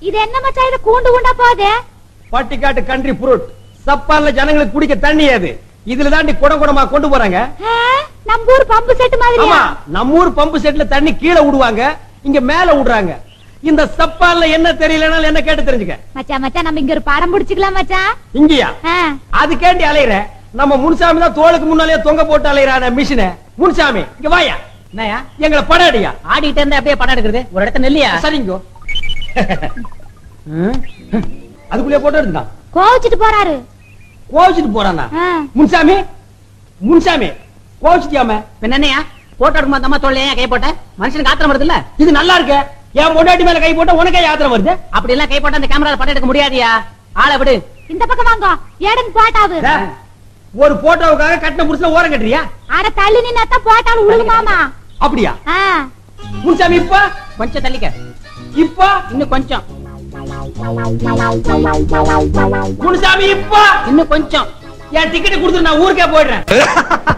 இது என்ன மச்சான் இது கூண்டு கூண்டா போகுது பட்டிக்காட்டு கண்ட்ரி ஃப்ரூட் சப்பான்ல ஜனங்களுக்கு குடிக்க தண்ணி அது இதுல தாண்டி குடம் குடமா கொண்டு போறாங்க ஆ, நம்ம ஊர் பம்பு செட் ஆமா மாதிரியா நம்ம ஊர் பம்பு செட்ல தண்ணி கீழே விடுவாங்க இங்க மேல விடுறாங்க இந்த சப்பான்ல என்ன தெரியலனாலும் என்ன கேட்டு தெரிஞ்சுக்க மச்சான் மச்சான் நம்ம இங்க ஒரு படம் பிடிச்சுக்கலாம் மச்சான் இங்கயா ஆ, அதுக்கேண்டி அலையிற நம்ம முன்சாமி தான் தோளுக்கு முன்னாலே தொங்க போட்டு அலையிறான மிஷின முன்சாமி இங்க வாயா என்னயா எங்களை படம் அடியா ஆடிட்டு இருந்தா அப்படியே படம் எடுக்கிறது ஒரு இடத்த நெல்லியா சரிங்கோ அதுக்குள்ளே போட்டு இருந்தான் கோவிச்சிட்டு போறாரு கோவிச்சுட்டு போறானா ஆ, முன்சாமி முன்சாமி கோவிச்சுட்டியாம பின்ன என்னையா போட்டோ எடுக்கும்போது அந்த அம்மா தோல்ல ஏன் கை போட்ட மனுஷனுக்கு ஆத்திரம் வருது இல்ல இது நல்லா இருக்க என் பொண்டாட்டி மேல கை போட்டா உனக்கே யாத்திரை வருது அப்படி எல்லாம் கை போட்டா அந்த கேமரால படம் எடுக்க முடியாதியா ஆளை விடு இந்த பக்கம் வாங்க ஏடன் போட்டாவு டே, ஒரு போட்டோவுக்காக கட்டின புருஷன் ஓரம் கட்டுறியா அட தள்ளி நின்னாத்தான் போட்டாலும் உழுகுமாமா அப்படியா ஆ, முன்சாமி இப்ப கொஞ்சம் தள்ளிக்க இப்ப இன்னும் கொஞ்சம் முன்சாமி இப்ப இன்னும் கொஞ்சம் என் டிக்கெட் கொடுத்துட்டு நான் ஊருக்கே போயிடுறேன்